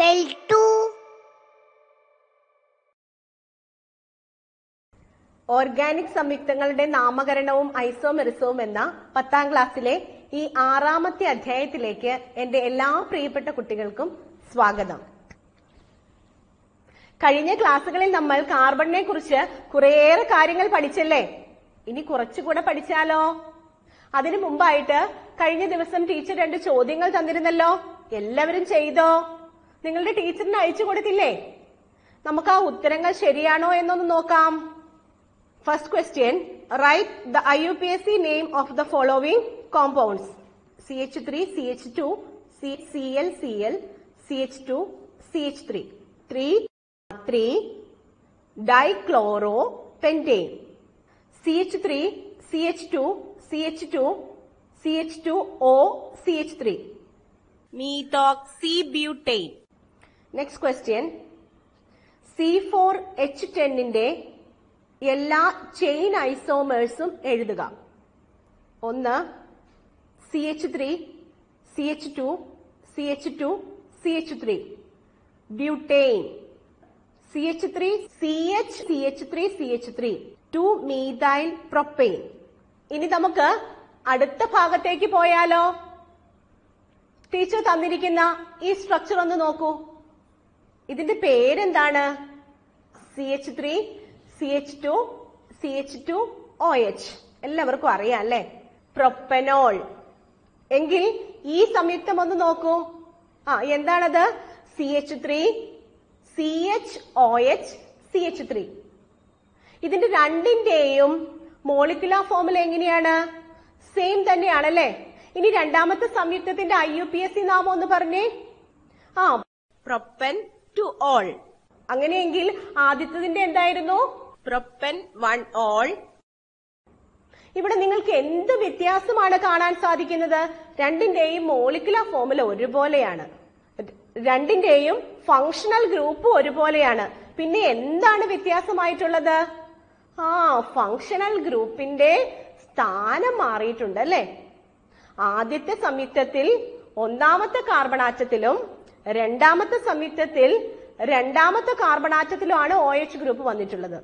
L2 organic സംയുക്തങ്ങളുടെ നാമകരണവും ഐസോമെറിസവും എന്ന പത്താം ക്ലാസ്സിലെ ഈ ആറാമത്തെ അധ്യായത്തിലേക്ക് എന്റെ എല്ലാ പ്രിയപ്പെട്ട കുട്ടികൾക്കും സ്വാഗതം കഴിഞ്ഞ ക്ലാസ്സുകളിൽ നമ്മൾ കാർബണിനെ കുറിച്ച് കുറേയേറെ കാര്യങ്ങൾ പഠിച്ചല്ലേ ഇനി കുറച്ചുകൂടെ പഠിച്ചാലോ അതിനു മുമ്പായിട്ട് കഴിഞ്ഞ ദിവസം ടീച്ചർ രണ്ട് ചോദ്യങ്ങൾ തന്നിരുന്നല്ലോ എല്ലാവരും ചെയ്തോ നിങ്ങളുടെ ടീച്ചറിന് അയച്ചു കൊടുത്തില്ലേ നമുക്ക് ആ ഉത്തരങ്ങൾ ശരിയാണോ എന്നൊന്ന് നോക്കാം First question, write the IUPAC name of the following compounds. CH3, CH2, C- Cl, Cl, CH2, CH3. 3, 3, dichloropentane. CH3, CH2, CH2, CH2O, CH3. Methoxybutane. Next question. C4H10 ന്റെ എല്ലാ ചെയിൻ ഐസോമേഴ്സും എഴുതുക ഒന്ന് C H three C H two C H two C H three butane C H three C H C H three C H three two methyl propane ഇനി നമുക്ക് അടുത്ത ഭാഗത്തേക്ക് പോയാലോ ടീച്ചർ തന്നിരിക്കുന്ന ഈ സ്ട്രക്ചർ ഒന്ന് നോക്കൂ ഇതിന്റെ പേരെന്താണ് C H three C H two C H two O H എല്ലാവർക്കും അറിയാം അല്ലേ പ്രൊപ്പനോൾ എങ്കിൽ ഈ സംയുക്തം ഒന്ന് നോക്കൂ ആ എന്താണത് C H three C H O H C H three ഇതിന്റെ രണ്ടിന്റെയും മോളിക്കുലാർ ഫോമുല എങ്ങനെയാണ് സെയിം തന്നെയാണല്ലേ ഇനി രണ്ടാമത്തെ സംയുക്തത്തിന്റെ I U P A C നാമം ഒന്ന് പറഞ്ഞേ ആ പ്രൊപ്പൻ ടു ഓൾ അങ്ങനെയെങ്കിൽ ആദ്യത്തതിന്റെ എന്തായിരുന്നു പ്രൊപ്പൻ വൺ ഓൾ ഇവിടെ നിങ്ങൾക്ക് എന്ത് വ്യത്യാസമാണ് കാണാൻ സാധിക്കുന്നത് രണ്ടിന്റെയും മോളിക്കുലർ ഫോമുല ഒരുപോലെയാണ് രണ്ടിന്റെയും ഫങ്ഷണൽ ഗ്രൂപ്പ് ഒരുപോലെയാണ് പിന്നെ എന്താണ് വ്യത്യാസമായിട്ടുള്ളത് ആ ഫങ്ഷണൽ ഗ്രൂപ്പിന്റെ സ്ഥാനം മാറിയിട്ടുണ്ട് അല്ലേ ആദ്യത്തെ സംയുക്തത്തിൽ ഒന്നാമത്തെ കാർബൺ ആറ്റത്തിലും രണ്ടാമത്തെ സംയുക്തത്തിൽ രണ്ടാമത്തെ കാർബൺ ആറ്റത്തിലുമാണ് ഒ എച്ച് ഗ്രൂപ്പ് വന്നിട്ടുള്ളത്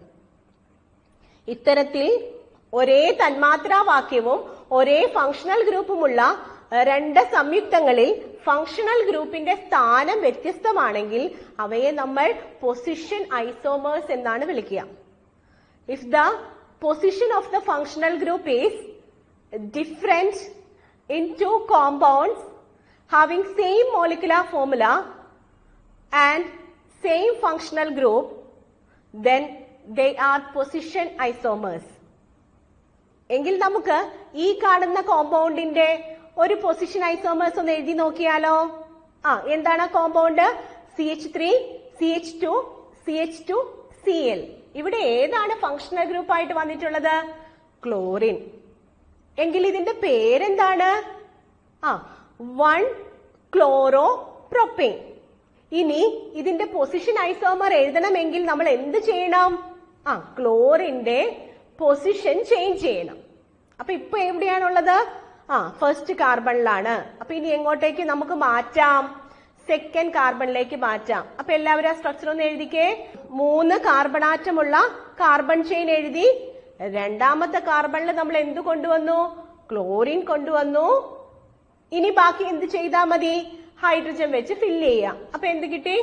ഇത്തരത്തിൽ ഒരേ തന്മാത്രാവാക്യവും ഒരേ ഫങ്ഷണൽ ഗ്രൂപ്പുമുള്ള രണ്ട് സംയുക്തങ്ങളിൽ ഫങ്ഷണൽ ഗ്രൂപ്പിന്റെ സ്ഥാനം വ്യത്യസ്തമാണെങ്കിൽ അവയെ നമ്മൾ പൊസിഷൻ ഐസോമേഴ്സ് എന്നാണ് വിളിക്കുക if the position of the functional group is different in two compounds having same molecular formula and same functional group then they are position isomers എങ്കിൽ നമുക്ക് ഈ കാണുന്ന കോമ്പൗണ്ടിന്റെ ഒരു പൊസിഷൻ ഐസോമേഴ്സ് ഒന്ന് എഴുതി നോക്കിയാലോ ആ എന്താണ് compound C H three C H two C H two C L ഇവിടെ ഏതാണ് ഫങ്ഷണൽ ഗ്രൂപ്പ് ആയിട്ട് വന്നിട്ടുള്ളത് ക്ലോറിൻ എങ്കിൽ ഇതിന്റെ പേരെന്താണ് ആ വൺ ക്ലോറോ പ്രൊപ്പെയിൻ ഇനി ഇതിന്റെ പൊസിഷൻ ഐസോമർ എഴുതണമെങ്കിൽ നമ്മൾ എന്ത് ചെയ്യണം ആ ക്ലോറിന്റെ പൊസിഷൻ ചേഞ്ച് ചെയ്യണം അപ്പൊ ഇപ്പൊ എവിടെയാണുള്ളത് ആ ഫസ്റ്റ് കാർബണിലാണ് അപ്പൊ ഇനി എങ്ങോട്ടേക്ക് നമുക്ക് മാറ്റാം സെക്കൻഡ് കാർബണിലേക്ക് മാറ്റാം അപ്പൊ എല്ലാവരും ആ സ്ട്രക്ചർ ഒന്ന് എഴുതിക്കേ മൂന്ന് കാർബൺ ആറ്റമുള്ള കാർബൺ ചെയിൻ എഴുതി രണ്ടാമത്തെ കാർബണിൽ നമ്മൾ എന്ത് കൊണ്ടുവന്നു ക്ലോറിൻ കൊണ്ടുവന്നു ഇനി ബാക്കി എന്ത് ചെയ്താൽ മതി ഹൈഡ്രജൻ വെച്ച് ഫില്ല് ചെയ്യാം അപ്പൊ എന്ത് കിട്ടി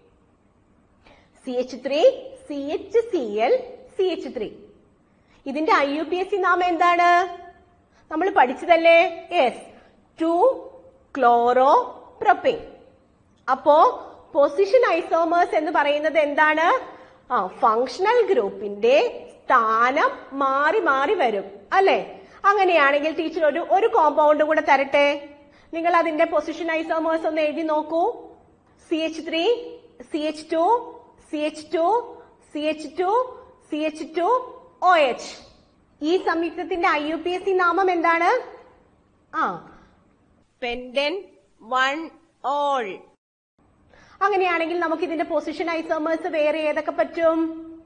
C H three C H C L C H three ഇതിന്റെ I U P A C നാമം എന്താണ് നമ്മൾ പഠിച്ചതല്ലേ യെസ് ടു ക്ലോറോ പ്രൊപ്പിൻ അപ്പോ പൊസിഷൻ ഐസോമേഴ്സ് എന്ന് പറയുന്നത് എന്താണ് ആ ഫങ്ഷണൽ ഗ്രൂപ്പിന്റെ സ്ഥാനം മാറി മാറി വരും അല്ലെ അങ്ങനെയാണെങ്കിൽ ടീച്ചർ ഒരു ഒരു കോമ്പൗണ്ട് കൂടെ തരട്ടെ നിങ്ങൾ അതിന്റെ പൊസിഷൻ ഐസോമേഴ്സ് ഒന്ന് എഴുതി നോക്കൂ C H three C H two C H two C H two C H two O H ഈ സംയുക്തത്തിന്റെ I U P A C നാമം എന്താണ് ആ പെൻഡൻ വൺ ഓൾ അങ്ങനെയാണെങ്കിൽ നമുക്ക് ഇതിന്റെ പൊസിഷൻ ഐസോമേഴ്സ് വേറെ ഏതൊക്കെ പറ്റും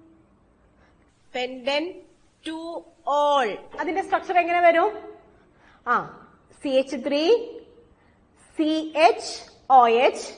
പെൻഡൻ ടു ഓൾ അതിന്റെ സ്ട്രക്ചർ എങ്ങനെ വരും ആ C H three C H O H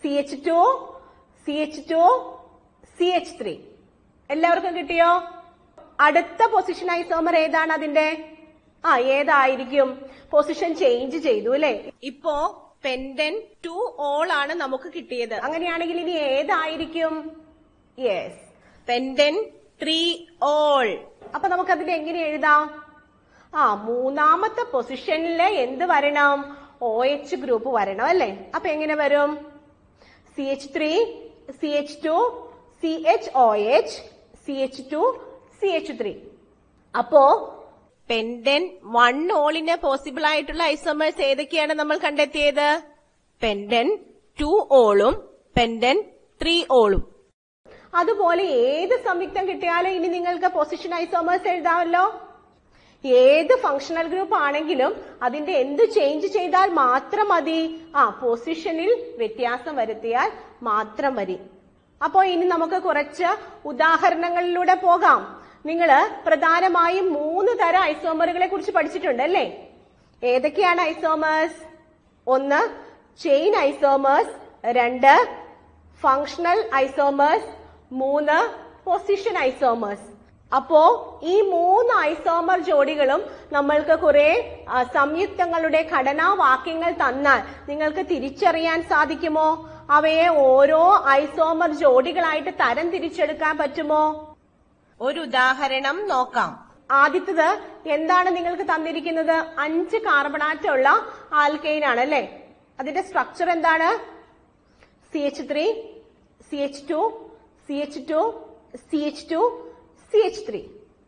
C H two C H two C H three എല്ലാവർക്കും കിട്ടിയോ അടുത്ത പൊസിഷൻ ഐസോമർ ഏതാണ് അതിന്റെ ആ ഏതായിരിക്കും പൊസിഷൻ ചേഞ്ച് ചെയ്തു അല്ലെ ഇപ്പോ പെൻഡൻ ടു ഓൾ ആണ് നമുക്ക് കിട്ടിയത് അങ്ങനെയാണെങ്കിൽ ഇനി ഏതായിരിക്കും യെസ് പെൻഡൻ ത്രീ ഓൾ അപ്പൊ നമുക്ക് അതിനെ എങ്ങനെ എഴുതാം ആ മൂന്നാമത്തെ പൊസിഷനില് എന്ത് വരണം ഒ എച്ച് ഗ്രൂപ്പ് വരണം അല്ലേ അപ്പൊ എങ്ങനെ വരും C H three C H two C H O H C H two C H three അപ്പോ പെൻഡൻ വൺ ഓളിന് പോസിബിൾ ആയിട്ടുള്ള ഐസോമേഴ്സ് ഏതൊക്കെയാണ് നമ്മൾ കണ്ടെത്തിയത് പെൻഡൻ ടു ഓളും പെൻഡൻ ത്രീ ഓളും അതുപോലെ ഏത് സംയുക്തം കിട്ടിയാലും ഇനി നിങ്ങൾക്ക് പൊസിഷൻ ഐസോമേഴ്സ് എഴുതാമല്ലോ ഏത് ഫങ്ഷണൽ ഗ്രൂപ്പ് ആണെങ്കിലും അതിന്റെ എന്ത് ചേഞ്ച് ചെയ്താൽ മാത്രം മതി ആ പൊസിഷനിൽ വ്യത്യാസം വരുത്തിയാൽ മാത്രം മതി അപ്പോ ഇനി നമുക്ക് കുറച്ച് ഉദാഹരണങ്ങളിലൂടെ പോകാം നിങ്ങൾ പ്രധാനമായും മൂന്ന് തരം ഐസോമറുകളെ കുറിച്ച് പഠിച്ചിട്ടുണ്ട് അല്ലേ ഏതൊക്കെയാണ് ഐസോമേഴ്സ് ഒന്ന് ചെയിൻ ഐസോമേഴ്സ് രണ്ട് ഫങ്ഷണൽ ഐസോമേഴ്സ് മൂന്ന് പൊസിഷൻ ഐസോമേഴ്സ് അപ്പോ ഈ മൂന്ന് ഐസോമർ ജോഡികളും നമ്മൾക്ക് കുറെ ആ, സംയുക്തങ്ങളുടെ ഘടനാവാക്യങ്ങൾ തന്നാൽ നിങ്ങൾക്ക് തിരിച്ചറിയാൻ സാധിക്കുമോ അവയെ ഓരോ ഐസോമർ ജോഡികളായിട്ട് തരം തിരിച്ചെടുക്കാൻ പറ്റുമോ ഒരു ഉദാഹരണം നോക്കാം ആദ്യത്തത് എന്താണ് നിങ്ങൾക്ക് തന്നിരിക്കുന്നത് അഞ്ച് കാർബണാറ്റുള്ള ആൽക്കെയിൻ ആണ് അല്ലേ അതിന്റെ സ്ട്രക്ചർ എന്താണ് C H three C H two C H two C H two C H three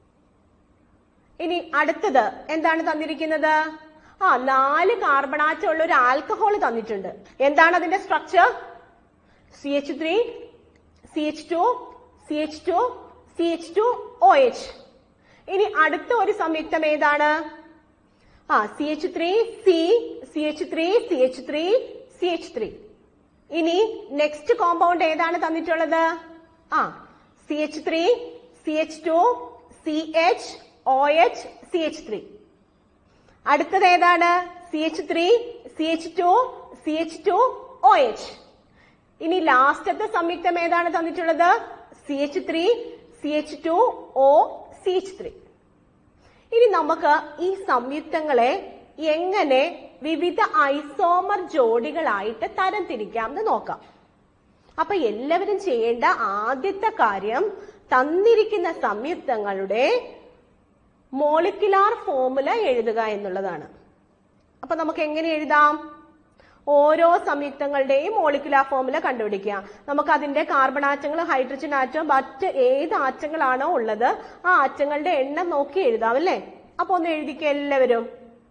ഇനി അടുത്തത് എന്താണ് തന്നിരിക്കുന്നത് ആ നാല് കാർബണാറ്റം ഉള്ള ഒരു ആൽക്കഹോൾ തന്നിട്ടുണ്ട് എന്താണ് അതിന്റെ structure C H three C H two C H two C H two O H ഇനി അടുത്ത ഒരു സംയുക്തം ഏതാണ് ആ C H three C C H three C H three C H three ഇനി നെക്സ്റ്റ് കോമ്പൗണ്ട് ഏതാണ് തന്നിട്ടുള്ളത് ആ C H three C H two C H O H C H three അടുത്തത് ഏതാണ് C H three C H two C H two O H ഇനി ലാസ്റ്റത്തെ സംയുക്തം ഏതാണ് തന്നിട്ടുള്ളത് C H three C H two O C H three ഇനി നമുക്ക് ഈ സംയുക്തങ്ങളെ എങ്ങനെ വിവിധ ഐസോമർ ജോഡികളായിട്ട് തരംതിരിക്കാം എന്ന് നോക്കാം അപ്പൊ എല്ലാവരും ചെയ്യേണ്ട ആദ്യത്തെ കാര്യം തന്നിരിക്കുന്ന സംയുക്തങ്ങളുടെ മോളിക്കുലാർ ഫോമുല എഴുതുക എന്നുള്ളതാണ് അപ്പൊ നമുക്ക് എങ്ങനെ എഴുതാം ഓരോ സംയുക്തങ്ങളുടെയും മോളിക്കുലാർ ഫോമുല കണ്ടുപിടിക്കുക നമുക്ക് അതിന്റെ കാർബൺ ആറ്റങ്ങൾ ഹൈഡ്രജൻ ആറ്റം മറ്റ് ഏത് ആറ്റങ്ങളാണോ ഉള്ളത് ആ ആറ്റങ്ങളുടെ എണ്ണം നോക്കി എഴുതാം അല്ലേ അപ്പൊ ഒന്ന് എഴുതിക്കുക എല്ലാവരും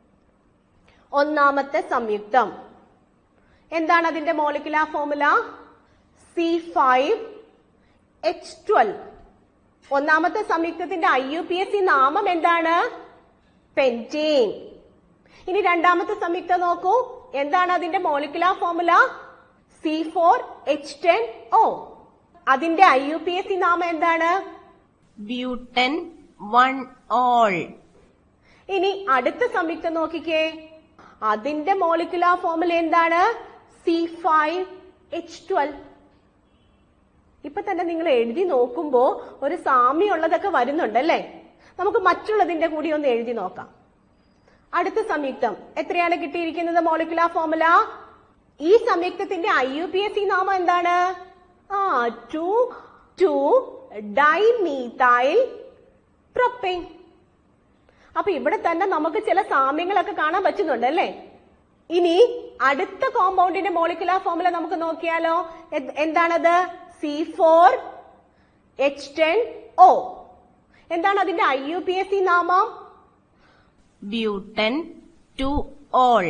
ഒന്നാമത്തെ സംയുക്തം എന്താണ് അതിന്റെ molecular formula C five H twelve ഒന്നാമത്തെ സംയുക്തത്തിന്റെ I U P A C നാമം എന്താണ് പെന്റീൻ ഇനി രണ്ടാമത്തെ സംയുക്തം നോക്കൂ എന്താണ് അതിന്റെ molecular formula C four H ten O അതിന്റെ I U P A C നാമം എന്താണ് ബ്യൂട്ടൻ വൺ ഓൾ ഇനി അടുത്ത സംയുക്തം നോക്കിക്കേ അതിന്റെ മോളിക്കുലാർ ഫോമുല എന്താണ് സി ഫൈവ് എച്ച് ട്വൽവ് ഇപ്പൊ തന്നെ നിങ്ങൾ എഴുതി നോക്കുമ്പോ ഒരു സാമ്യമുള്ളതൊക്കെ വരുന്നുണ്ടല്ലേ നമുക്ക് മറ്റുള്ളതിന്റെ കൂടി ഒന്ന് എഴുതി നോക്കാം അടുത്ത സംയുക്തം എത്രയാണ് കിട്ടിയിരിക്കുന്നത് മോളിക്കുലാർ ഫോമുല ഈ സംയുക്തത്തിന്റെ I U P A C നാമം എന്താണ് ആ ടു ടു ഡൈമീതൈൽ പ്രൊപ്പൈൻ അപ്പൊ ഇവിടെ തന്നെ നമുക്ക് ചില സാമ്യങ്ങളൊക്കെ കാണാൻ പറ്റുന്നുണ്ട് അല്ലേ ഇനി അടുത്ത കോമ്പൗണ്ടിന്റെ മോളിക്കുലാർ ഫോമുല നമുക്ക് നോക്കിയാലോ എന്ത്- എന്താണത് C four H ten O എന്താണ് അതിന്റെ I U P A C നാമം ബ്യൂട്ടൻ ടു ഓൾ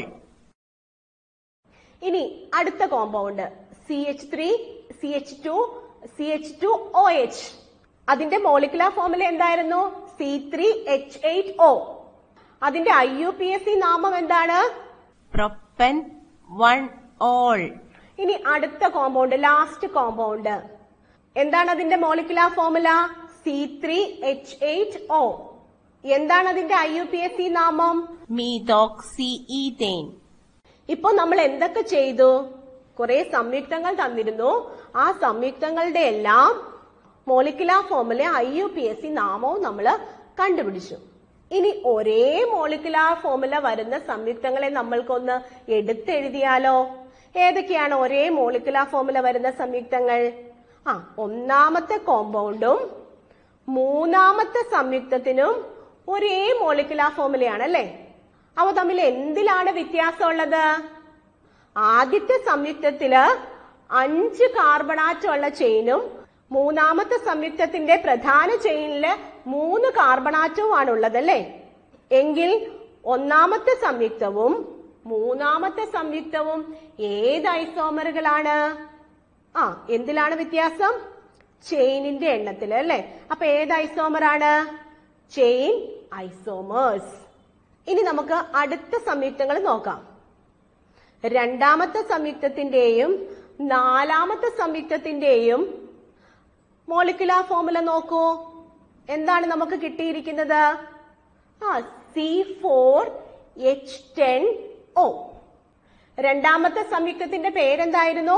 ഇനി അടുത്ത compound C H three C H two C H two O H അതിന്റെ മോളിക്കുലാർ ഫോമുല എന്തായിരുന്നു C three H eight O അതിന്റെ I U P A C നാമം എന്താണ് propan one all ഇനി അടുത്ത കോമ്പൗണ്ട് ലാസ്റ്റ് കോമ്പൗണ്ട് എന്താണ് അതിന്റെ molecular formula C three H eight O എന്താണ് അതിന്റെ I U P A C നാമം മീതോക്സി ഈതേൻ ഇപ്പൊ നമ്മൾ എന്തൊക്കെ ചെയ്തു കുറെ സംയുക്തങ്ങൾ തന്നിരുന്നു ആ സംയുക്തങ്ങളുടെ എല്ലാം മോളിക്കുലാർ ഫോമിലെ I U P A C നാമവും നമ്മൾ കണ്ടുപിടിച്ചു ഇനി ഒരേ മോളിക്കുലാർ ഫോമുല വരുന്ന സംയുക്തങ്ങളെ നമ്മൾക്കൊന്ന് എടുത്തെഴുതിയാലോ ഏതൊക്കെയാണ് ഒരേ മോളിക്കുലാർ ഫോമുല വരുന്ന സംയുക്തങ്ങൾ ആ ഒന്നാമത്തെ കോമ്പൗണ്ടും മൂന്നാമത്തെ സംയുക്തത്തിനും ഒരേ മോളിക്കുലാർ ഫോമുലയാണ് അല്ലേ അവ തമ്മിൽ എന്തിലാണ് വ്യത്യാസമുള്ളത് ആദ്യത്തെ സംയുക്തത്തില് അഞ്ച് കാർബണാറ്റമുള്ള ചെയിനും മൂന്നാമത്തെ സംയുക്തത്തിന്റെ പ്രധാന ചെയിനില് മൂന്ന് കാർബണാറ്റവുമാണ് ഉള്ളത് അല്ലേ എങ്കിൽ ഒന്നാമത്തെ സംയുക്തവും മൂന്നാമത്തെ സംയുക്തവും ഏത് ഐസോമറുകളാണ് ആ എന്തിലാണ് വ്യത്യാസം ചെയിനിന്റെ എണ്ണത്തിൽ അല്ലേ അപ്പൊ ഏത് ഐസോമർ ആണ് ചെയിൻ ഐസോമേഴ്സ് ഇനി നമുക്ക് അടുത്ത സംയുക്തങ്ങൾ നോക്കാം രണ്ടാമത്തെ സംയുക്തത്തിന്റെയും നാലാമത്തെ സംയുക്തത്തിന്റെയും മോളിക്കുലാർ ഫോമുല നോക്കൂ എന്താണ് നമുക്ക് കിട്ടിയിരിക്കുന്നത് ആ C four H ten O രണ്ടാമത്തെ സംയുക്തത്തിന്റെ പേരെന്തായിരുന്നു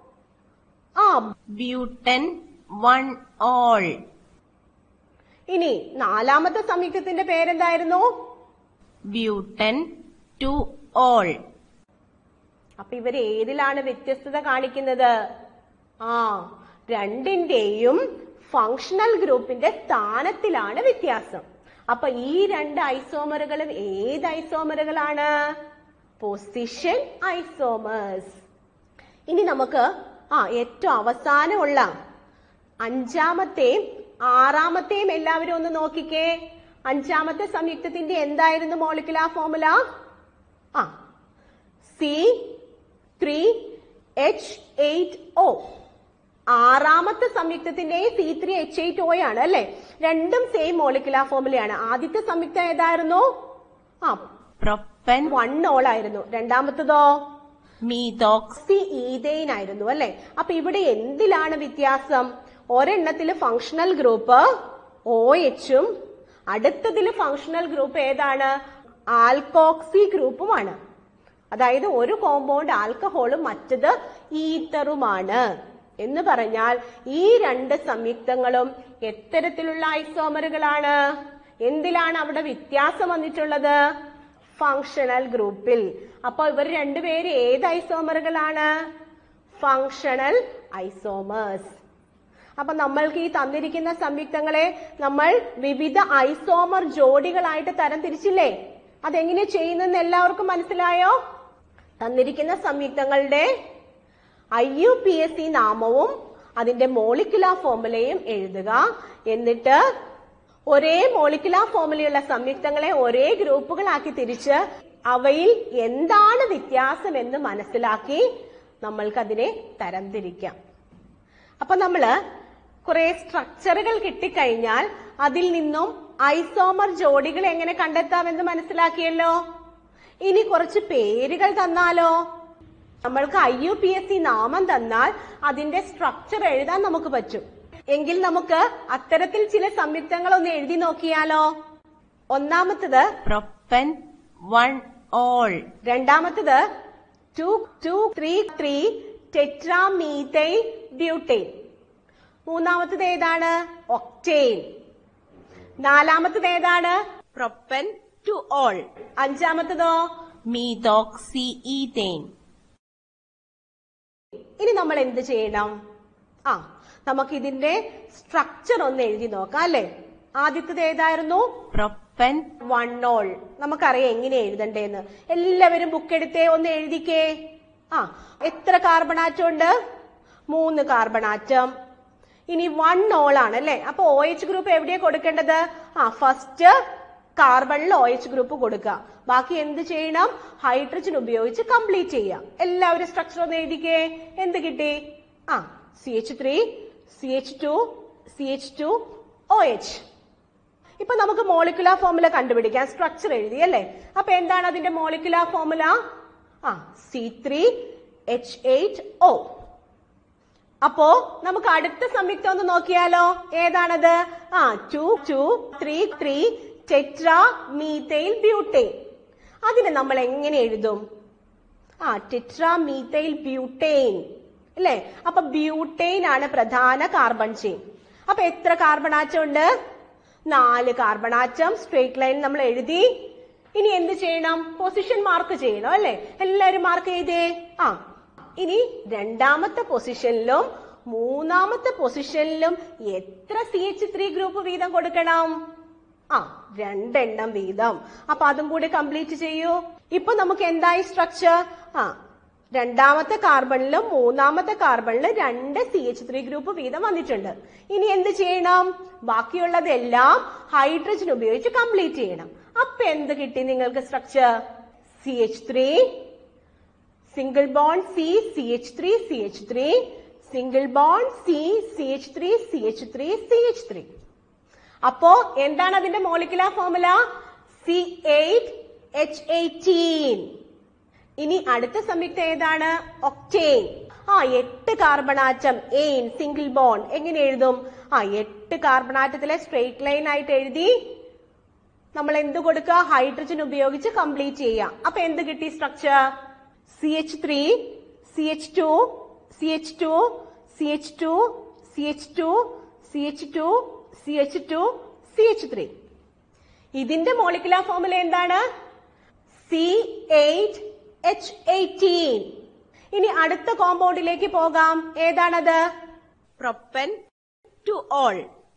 ആ ബ്യൂട്ടൻ വൺ ഓൾ ഇനി നാലാമത്തെ സംയുക്തത്തിന്റെ പേരെന്തായിരുന്നു ബ്യൂട്ടൻ ടു ഓൾ അപ്പൊ ഇവർ ഏതിലാണ് വ്യത്യസ്തത കാണിക്കുന്നത് ആ രണ്ടിന്റെയും ഫങ്ഷണൽ ഗ്രൂപ്പിന്റെ സ്ഥാനത്തിലാണ് വ്യത്യാസം അപ്പൊ ഈ രണ്ട് ഐസോമറുകളും ഏത് ഐസോമറുകളാണ് പൊസിഷൻ ഐസോമേഴ്സ് ഇനി നമുക്ക് ആ ഏറ്റവും അവസാനമുള്ള അഞ്ചാമത്തെയും ആറാമത്തെയും എല്ലാവരും ഒന്ന് നോക്കിക്കേ അഞ്ചാമത്തെ സംയുക്തത്തിന്റെ എന്തായിരുന്നു മോളിക്കുലാർ ഫോമുല ആ C three H eight O ആറാമത്തെ സംയുക്തത്തിന്റെ C three H eight O ആണ് അല്ലെ രണ്ടും സെയിം മോളിക്കുലാർ ഫോമുലയാണ് ആദ്യത്തെ സംയുക്തം ഏതായിരുന്നു ആ പ്രൊപ്പൻ വൺ ഓൾ ആയിരുന്നു രണ്ടാമത്തതോ മീതോക്സ് ഓക്സി ഈതെയിൻ ആയിരുന്നു അല്ലെ അപ്പൊ ഇവിടെ എന്തിലാണ് വ്യത്യാസം ഒരെണ്ണത്തില് ഫങ്ഷണൽ ഗ്രൂപ്പ് ഒ എച്ചും അടുത്തതില് ഫങ്ഷണൽ ഗ്രൂപ്പ് ഏതാണ് ആൽക്കോക്സി ഗ്രൂപ്പുമാണ് അതായത് ഒരു കോമ്പൗണ്ട് ആൽക്കഹോളും മറ്റത് ഈത്തറുമാണ് എന്ന് പറഞ്ഞാൽ ഈ രണ്ട് സംയുക്തങ്ങളും എത്തരത്തിലുള്ള ഐസോമറുകളാണ് എന്തിലാണ് അവിടെ വ്യത്യാസം വന്നിട്ടുള്ളത് ഫങ്ഷണൽ ഗ്രൂപ്പിൽ അപ്പോൾ ഇവർ രണ്ടുപേര് ഏത് ഐസോമറുകളാണ് ഫങ്ഷണൽ ഐസോമേഴ്സ് അപ്പൊ നമ്മൾക്ക് ഈ തന്നിരിക്കുന്ന സംയുക്തങ്ങളെ നമ്മൾ വിവിധ ഐസോമർ ജോഡികളായിട്ട് തരം തിരിച്ചില്ലേ അതെങ്ങനെ ചെയ്യുന്നെന്ന് എല്ലാവർക്കും മനസ്സിലായോ തന്നിരിക്കുന്ന സംയുക്തങ്ങളുടെ I U P A C നാമവും അതിന്റെ മോളിക്കുലാർ ഫോമുലയും എഴുതുക എന്നിട്ട് ഒരേ മോളിക്കുലാർ ഫോമുലയുള്ള സംയുക്തങ്ങളെ ഒരേ ഗ്രൂപ്പുകളാക്കി തിരിച്ച് അവയിൽ എന്താണ് വ്യത്യാസം എന്ന് മനസ്സിലാക്കി നമ്മൾക്കതിനെ തരംതിരിക്കാം അപ്പൊ നമ്മള് കുറെ സ്ട്രക്ചറുകൾ കിട്ടിക്കഴിഞ്ഞാൽ അതിൽ നിന്നും ഐസോമർ ജോഡികൾ എങ്ങനെ കണ്ടെത്താമെന്ന് മനസ്സിലാക്കിയല്ലോ ഇനി കുറച്ച് പേരുകൾ തന്നാലോ നമ്മൾക്ക് I U P A C നാമം തന്നാൽ അതിന്റെ സ്ട്രക്ചർ എഴുതാൻ നമുക്ക് പറ്റും എങ്കിൽ നമുക്ക് അത്തരത്തിൽ ചില സംയുക്തങ്ങൾ ഒന്ന് എഴുതി നോക്കിയാലോ ഒന്നാമത്തത് പ്രൊപ്പൻ വൺ ഓൾ രണ്ടാമത്തത് two two three three tetramethyl butane മൂന്നാമത്തത് ഏതാണ് ഒക്ടെയിൻ നാലാമത്തത് ഏതാണ് പ്രൊപ്പൻ ടു ഓൾ അഞ്ചാമത്തതോ മീതോക്സി ഈതേൻ ഇനി നമ്മൾ എന്ത് ചെയ്യണം ആ നമുക്ക് ഇതിന്റെ സ്ട്രക്ചർ ഒന്ന് എഴുതി നോക്കാം അല്ലെ ആദ്യത്തത് ഏതായിരുന്നു പ്രൊപ്പൻ വൺ ഓൾ നമുക്കറിയാം എങ്ങനെ എഴുതണ്ടേന്ന് എല്ലാവരും ബുക്ക് എടുത്തേ ഒന്ന് എഴുതിക്കേ ആ എത്ര കാർബണാറ്റം ഉണ്ട് മൂന്ന് കാർബണാറ്റം ഇനി വൺ ഓൾ ആണ് അല്ലെ അപ്പൊ ഒ എച്ച് ഗ്രൂപ്പ് എവിടെയാ കൊടുക്കേണ്ടത് ആ ഫസ്റ്റ് കാർബണിൽ ഒ എച്ച് ഗ്രൂപ്പ് കൊടുക്കുക ബാക്കി എന്ത് ചെയ്യണം ഹൈഡ്രജൻ ഉപയോഗിച്ച് കംപ്ലീറ്റ് ചെയ്യാം എല്ലാവരും സ്ട്രക്ചർ ഒന്ന് എഴുതിക്കേ എന്ത് കിട്ടി ആ C H three C H two C H two O H ഇപ്പൊ നമുക്ക് മോളിക്കുലാർ ഫോമുല കണ്ടുപിടിക്കാം സ്ട്രക്ചർ എഴുതി അല്ലേ അപ്പൊ എന്താണ് അതിന്റെ മോളിക്കുലാർ ഫോമുല ആ C three H eight O അപ്പോ നമുക്ക് അടുത്ത സംയുക്തം ഒന്ന് നോക്കിയാലോ ഏതാണത് ആ two two three three tetramethyl butane അതിനെ നമ്മൾ എങ്ങനെ എഴുതും ആ ടെട്രാമീത്തൈൽ ബ്യൂട്ടൈൻ അല്ലേ അപ്പൊ ബ്യൂട്ടൈൻ ആണ് പ്രധാന കാർബൺ ചെയിൻ അപ്പൊ എത്ര കാർബൺ ആറ്റം ഉണ്ട് നാല് കാർബൺ ആറ്റം സ്ട്രേറ്റ് ലൈൻ നമ്മൾ എഴുതി ഇനി എന്ത് ചെയ്യണം പൊസിഷൻ മാർക്ക് ചെയ്യണം അല്ലെ എല്ലാരും മാർക്ക് ചെയ്തേ ആ ഇനി രണ്ടാമത്തെ പൊസിഷനിലും മൂന്നാമത്തെ പൊസിഷനിലും എത്ര സി എച്ച് ത്രീ ഗ്രൂപ്പ് വീതം കൊടുക്കണം ആ രണ്ടെണ്ണം വീതം അപ്പൊ അതും കൂടി കംപ്ലീറ്റ് ചെയ്യൂ ഇപ്പൊ നമുക്ക് എന്തായി സ്ട്രക്ചർ ആ രണ്ടാമത്തെ കാർബണിലും മൂന്നാമത്തെ കാർബണിലും രണ്ട് സി എച്ച് ത്രീ ഗ്രൂപ്പ് വീതം വന്നിട്ടുണ്ട് ഇനി എന്ത് ചെയ്യണം ബാക്കിയുള്ളതെല്ലാം ഹൈഡ്രജൻ ഉപയോഗിച്ച് കംപ്ലീറ്റ് ചെയ്യണം അപ്പൊ എന്ത് കിട്ടി നിങ്ങൾക്ക് structure C H three single bond C C H three C H three single bond C C H three C H three C H three അപ്പോ എന്താണ് അതിന്റെ molecular formula C eight H eighteen ഇനി അടുത്ത സംയുക്തം ഏതാണ് octane ആ എട്ട് carbon atom എയിൻ single bond എങ്ങനെ എഴുതും ആ എട്ട് കാർബണാറ്റത്തിലെ സ്ട്രെയിറ്റ് ലൈൻ ആയിട്ട് എഴുതി നമ്മൾ എന്ത് കൊടുക്കുക ഹൈഡ്രജൻ ഉപയോഗിച്ച് കംപ്ലീറ്റ് ചെയ്യാം അപ്പൊ എന്ത് കിട്ടി structure C H three C H two C H two C H two C H two C H two C H two C H three ഇതിന്റെ മോളിക്കുലർ ഫോർമുല എന്താണ് സി എയ്റ്റ് എച്ച് എയ്റ്റീൻ ഇനി അടുത്ത കോമ്പൗണ്ടിലേക്ക് പോകാം ഏതാണത് propan two all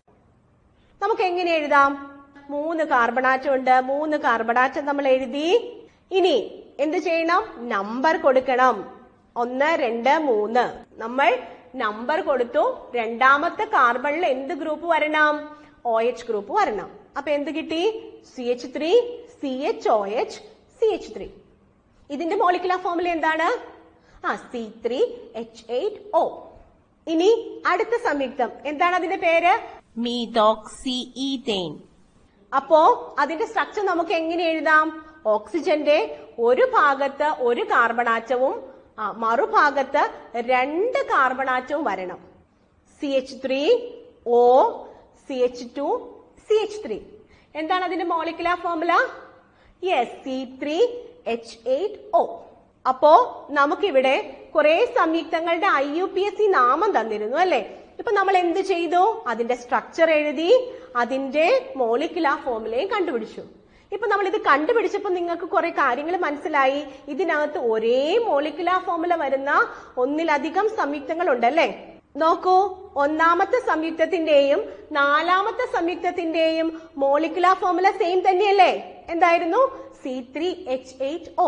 നമുക്ക് എങ്ങനെ എഴുതാം മൂന്ന് കാർബണാറ്റം ഉണ്ട് മൂന്ന് കാർബണാറ്റം നമ്മൾ എഴുതി ഇനി എന്ത് ചെയ്യണം നമ്പർ കൊടുക്കണം ഒന്ന് രണ്ട് മൂന്ന് നമ്മൾ നമ്പർ കൊടുത്തു രണ്ടാമത്തെ കാർബണിൽ എന്ത് ഗ്രൂപ്പ് വരണം ഒ എച്ച് ഗ്രൂപ്പ് വരണം അപ്പൊ എന്ത് കിട്ടി C H three C H O H C H three ഇതിന്റെ മോളിക്കുലർ ഫോർമുല എന്താണ് ആ C three H eight O ഇനി അടുത്ത സംയുക്തം എന്താണ് അതിന്റെ പേര് മീതോക്സി ഈതേൻ അപ്പോ അതിന്റെ സ്ട്രക്ചർ നമുക്ക് എങ്ങനെ എഴുതാം ഓക്സിജന്റെ ഒരു ഭാഗത്ത് ഒരു കാർബണാറ്റവും ആ, മറുഭാഗത്ത് രണ്ട് കാർബണാറ്റവും വരണം C H three O C H two C H three എന്താണ് അതിന്റെ molecular formula yes C three H eight O അപ്പോ നമുക്കിവിടെ കുറെ സംയുക്തങ്ങളുടെ I U P A C നാമം തന്നിരുന്നു അല്ലെ ഇപ്പൊ നമ്മൾ എന്ത് ചെയ്തു അതിന്റെ സ്ട്രക്ചർ എഴുതി അതിന്റെ മോളിക്കുലർ ഫോർമുലയും കണ്ടുപിടിച്ചു ഇപ്പൊ നമ്മൾ ഇത് കണ്ടുപിടിച്ചപ്പോൾ നിങ്ങൾക്ക് കുറെ കാര്യങ്ങൾ മനസ്സിലായി ഇതിനകത്ത് ഒരേ മോളിക്കുലർ ഫോർമുല വരുന്ന ഒന്നിലധികം സംയുക്തങ്ങൾ ഉണ്ടല്ലേ നോക്കൂ ഒന്നാമത്തെ സംയുക്തത്തിന്റെയും നാലാമത്തെ സംയുക്തത്തിന്റെയും മോളിക്കുലർ ഫോർമുല സെയിം തന്നെയല്ലേ എന്തായിരുന്നു C three H eight O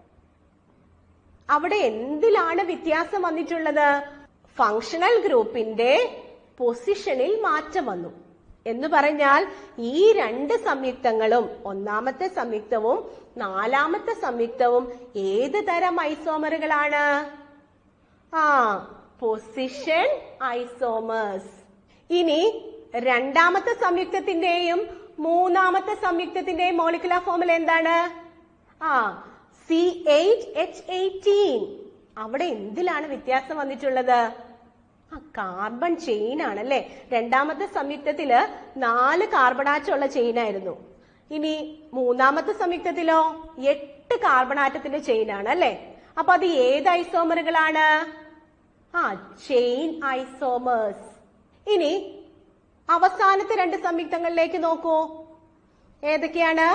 അവിടെ എന്തിലാണ് വ്യത്യാസം വന്നിട്ടുള്ളത് ഫങ്ഷണൽ ഗ്രൂപ്പിന്റെ പൊസിഷനിൽ മാറ്റം വന്നു എന്ന് പറഞ്ഞാൽ ഈ രണ്ട് സംയുക്തങ്ങളും ഒന്നാമത്തെ സംയുക്തവും നാലാമത്തെ സംയുക്തവും ഏത് തരം ഐസോമറുകളാണ് ആ പൊസിഷൻ ഐസോമേഴ്സ് ഇനി രണ്ടാമത്തെ സംയുക്തത്തിന്റെയും മൂന്നാമത്തെ സംയുക്തത്തിന്റെയും മോളിക്കുലർ ഫോർമുല എന്താണ് ആ സി എയ്റ്റ് എച്ച് എയ്റ്റീൻ അവിടെ എന്തിലാണ് വ്യത്യാസം വന്നിട്ടുള്ളത് ആ കാർബൺ ചെയിൻ ആണല്ലേ രണ്ടാമത്തെ സംയുക്തത്തില് നാല് കാർബണാറ്റമുള്ള ചെയിൻ ആയിരുന്നു ഇനി മൂന്നാമത്തെ സംയുക്തത്തിലോ എട്ട് കാർബണാറ്റത്തിന്റെ ചെയിൻ ആണ് അല്ലെ അപ്പൊ അത് ഏത് ഐസോമറുകളാണ് ആ ചെയിൻ ഐസോമേഴ്സ് ഇനി അവസാനത്തെ രണ്ട് സംയുക്തങ്ങളിലേക്ക് നോക്കൂ ഏതൊക്കെയാണ്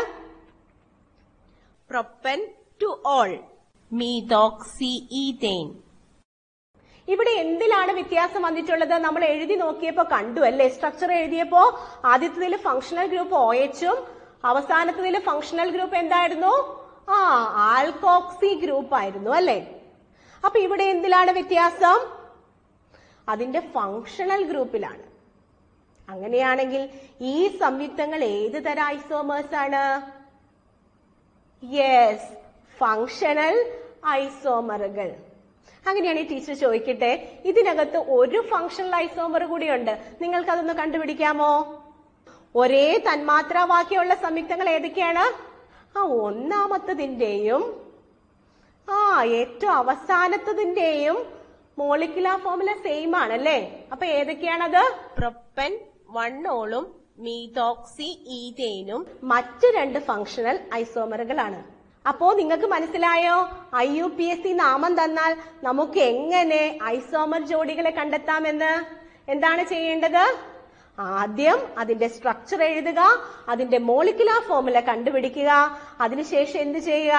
propan two ol methoxy ethane ഇവിടെ എന്തിലാണ് വ്യത്യാസം വന്നിട്ടുള്ളത് നമ്മൾ എഴുതി നോക്കിയപ്പോ കണ്ടു അല്ലേ സ്ട്രക്ചർ എഴുതിയപ്പോ ആദ്യത്തേതിൽ ഫങ്ഷണൽ ഗ്രൂപ്പ് ഒ എച്ചും അവസാനത്തേതിൽ ഫങ്ഷണൽ ഗ്രൂപ്പ് എന്തായിരുന്നു ആ ആൽക്കോക്സി ഗ്രൂപ്പ് ആയിരുന്നു അല്ലേ അപ്പൊ ഇവിടെ എന്തിലാണ് വ്യത്യാസം അതിന്റെ ഫങ്ഷണൽ ഗ്രൂപ്പിലാണ് അങ്ങനെയാണെങ്കിൽ ഈ സംയുക്തങ്ങൾ ഏത് തരം ഐസോമേഴ്സ് ആണ് യെസ് ഫങ്ഷണൽ ഐസോമറുകൾ അങ്ങനെയാണ് ഈ ടീച്ചർ ചോദിക്കട്ടെ ഇതിനകത്ത് ഒരു ഫങ്ഷണൽ ഐസോമർ കൂടിയുണ്ട് നിങ്ങൾക്ക് അതൊന്ന് കണ്ടുപിടിക്കാമോ ഒരേ തന്മാത്രാവാക്യമുള്ള സംയുക്തങ്ങൾ ഏതൊക്കെയാണ് ആ ഒന്നാമത്തതിന്റെയും ആ ഏറ്റവും അവസാനത്തതിന്റെയും മോളിക്കുലാർ ഫോമുല സെയിം ആണ് അല്ലേ അപ്പൊ ഏതൊക്കെയാണത് പ്രൊപ്പൻ വണ്ണോളും മീതോക്സി ഈതേനും മറ്റ് രണ്ട് ഫങ്ഷണൽ ഐസോമറുകളാണ് അപ്പോ നിങ്ങൾക്ക് മനസ്സിലായോ I U P A C നാമം തന്നാൽ നമുക്ക് എങ്ങനെ ഐസോമർ ജോഡികളെ കണ്ടെത്താമെന്ന് എന്താണ് ചെയ്യേണ്ടത് ആദ്യം അതിന്റെ സ്ട്രക്ചർ എഴുതുക അതിന്റെ മോളിക്കുലാർ ഫോമുല കണ്ടുപിടിക്കുക അതിനുശേഷം എന്ത് ചെയ്യുക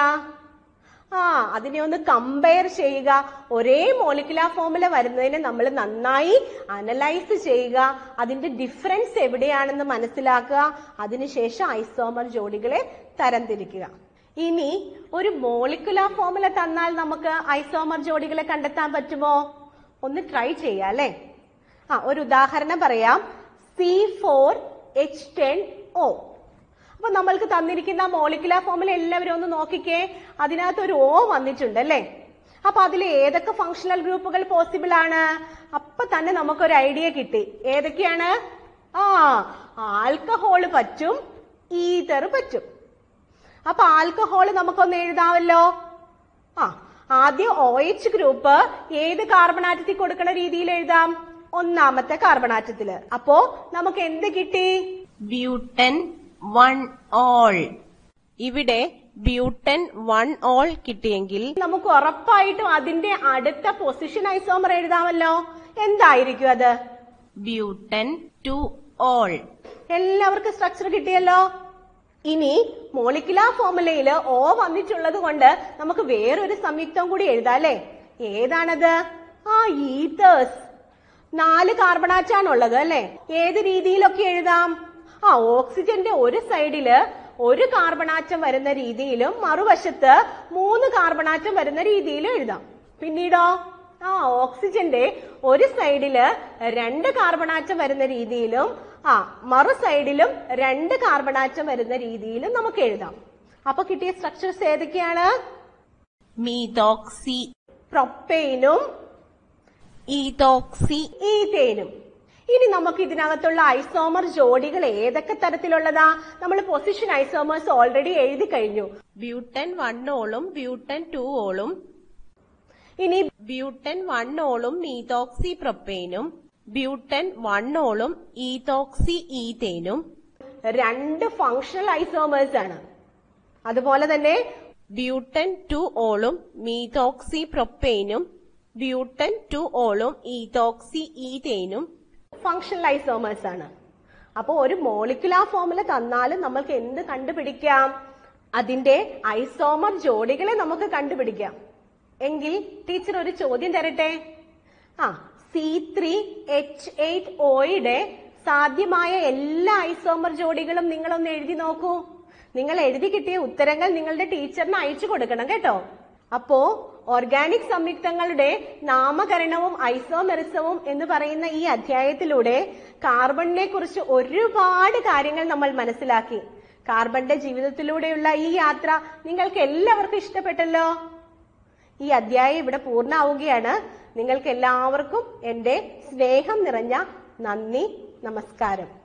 ആ അതിനെ ഒന്ന് കമ്പയർ ചെയ്യുക ഒരേ മോളിക്കുലാർ ഫോമുല വരുന്നതിനെ നമ്മൾ നന്നായി അനലൈസ് ചെയ്യുക അതിന്റെ ഡിഫറൻസ് എവിടെയാണെന്ന് മനസ്സിലാക്കുക അതിനുശേഷം ഐസോമർ ജോഡികളെ തരംതിരിക്കുക ഇനി ഒരു മോളിക്കുലാർ ഫോമുല തന്നാൽ നമുക്ക് ഐസോമർ ജോഡികളെ കണ്ടെത്താൻ പറ്റുമോ ഒന്ന് ട്രൈ ചെയ്യാം അല്ലേ ആ ഒരു ഉദാഹരണം പറയാം C four H ten O അപ്പൊ നമ്മൾക്ക് തന്നിരിക്കുന്ന മോളിക്കുലാർ ഫോമിൽ എല്ലാവരും ഒന്ന് നോക്കിക്കേ അതിനകത്ത് ഒരു ഓ വന്നിട്ടുണ്ട് അല്ലേ അപ്പൊ അതിൽ ഏതൊക്കെ ഫങ്ഷണൽ ഗ്രൂപ്പുകൾ പോസിബിൾ ആണ് അപ്പൊ തന്നെ നമുക്കൊരു ഐഡിയ കിട്ടി ഏതൊക്കെയാണ് ആ ആൽക്കഹോള് പറ്റും ഈതർ പറ്റും അപ്പൊ ആൽക്കഹോൾ നമുക്കൊന്ന് എഴുതാമല്ലോ ആ ആദ്യം ഒ എച്ച് ഗ്രൂപ്പ് ഏത് കാർബണാറ്റത്തിൽ കൊടുക്കണ രീതിയിൽ എഴുതാം ഒന്നാമത്തെ കാർബണാറ്റത്തില് അപ്പോ നമുക്ക് എന്ത് കിട്ടി ബ്യൂട്ടൻ വൺ ഓൾ ഇവിടെ ബ്യൂട്ടൻ വൺ ഓൾ കിട്ടിയെങ്കിൽ നമുക്ക് ഉറപ്പായിട്ടും അതിന്റെ അടുത്ത പൊസിഷൻ ഐസോമർ എഴുതാമല്ലോ എന്തായിരിക്കും അത് ബ്യൂട്ടൻ ടു ഓൾ എല്ലാവർക്കും സ്ട്രക്ചർ കിട്ടിയല്ലോ ഇനി മോളിക്കുലാർ ഫോമുലയില് ഓ വന്നിട്ടുള്ളത് കൊണ്ട് നമുക്ക് വേറൊരു സംയുക്തം കൂടി എഴുതാം അല്ലേ ഏതാണത് ആ ഈതേഴ്സ് നാല് കാർബണാറ്റാണുള്ളത് അല്ലെ ഏത് രീതിയിലൊക്കെ എഴുതാം ആ ഓക്സിജന്റെ ഒരു സൈഡില് ഒരു കാർബണാറ്റം വരുന്ന രീതിയിലും മറുവശത്ത് മൂന്ന് കാർബണാറ്റം വരുന്ന രീതിയിലും എഴുതാം പിന്നീടോ ആ ഓക്സിജന്റെ ഒരു സൈഡില് രണ്ട് കാർബണാറ്റം വരുന്ന രീതിയിലും ആ മറു സൈഡിലും രണ്ട് കാർബണാറ്റം വരുന്ന രീതിയിലും നമുക്ക് എഴുതാം അപ്പൊ കിട്ടിയ സ്ട്രക്ചേഴ്സ് ഏതൊക്കെയാണ് മീതോക്സി പ്രൊപ്പെയിനും ഈതോക്സി ഈതേനും ഇനി നമുക്ക് ഇതിനകത്തുള്ള ഐസോമർ ജോഡികൾ ഏതൊക്കെ തരത്തിലുള്ളതാ നമ്മൾ പൊസിഷൻ ഐസോമേഴ്സ് ഓൾറെഡി എഴുതി കഴിഞ്ഞു ബ്യൂട്ടൻ വൺ ഓളും ബ്യൂട്ടൻ ടു ഓളും ഇനി ബ്യൂട്ടൻ വൺ ഓളും മീതോക്സി പ്രൊപ്പെയിനും ബ്യൂട്ടൻ വൺ ഓളും ഈതോക്സി ഈതേനും രണ്ട് ഫങ്ഷണൽ ഐസോമേഴ്സ് ആണ് അതുപോലെ തന്നെ ബ്യൂട്ടൻ ടു ഓളും മീതോക്സി പ്രൊപ്പെയിനും ബ്യൂട്ടൻ ടു ഓളും ഈതോക്സി ഈതേനും ഫങ്ഷണൽ ഐസോമേഴ്സ് ആണ് അപ്പോൾ ഒരു മോളിക്കുലാർ ഫോമുല തന്നാലും നമ്മൾക്ക് എന്ത് കണ്ടുപിടിക്കാം അതിന്റെ ഐസോമർ ജോഡികളെ നമുക്ക് കണ്ടുപിടിക്കാം എങ്കിൽ ടീച്ചർ ഒരു ചോദ്യം തരട്ടെ ആ സി ത്രീ എച്ച് എയ്റ്റ് ഒയുടെ സാധ്യമായ എല്ലാ ഐസോമർ ജോഡികളും നിങ്ങളൊന്ന് എഴുതി നോക്കൂ നിങ്ങൾ എഴുതി കിട്ടിയ ഉത്തരങ്ങൾ നിങ്ങളുടെ ടീച്ചറിന് അയച്ചു കൊടുക്കണം കേട്ടോ അപ്പോ ഓർഗാനിക് സംയുക്തങ്ങളുടെ നാമകരണവും ഐസോമെറിസവും എന്ന് പറയുന്ന ഈ അധ്യായത്തിലൂടെ കാർബണിനെ കുറിച്ച് ഒരുപാട് കാര്യങ്ങൾ നമ്മൾ മനസ്സിലാക്കി കാർബണിന്റെ ജീവിതത്തിലൂടെയുള്ള ഈ യാത്ര നിങ്ങൾക്ക് എല്ലാവർക്കും ഇഷ്ടപ്പെട്ടല്ലോ ഈ അധ്യായം ഇവിടെ പൂർണ്ണമാവുകയാണ് നിങ്ങൾക്ക് എല്ലാവർക്കും എന്റെ സ്നേഹം നിറഞ്ഞ നന്ദി നമസ്കാരം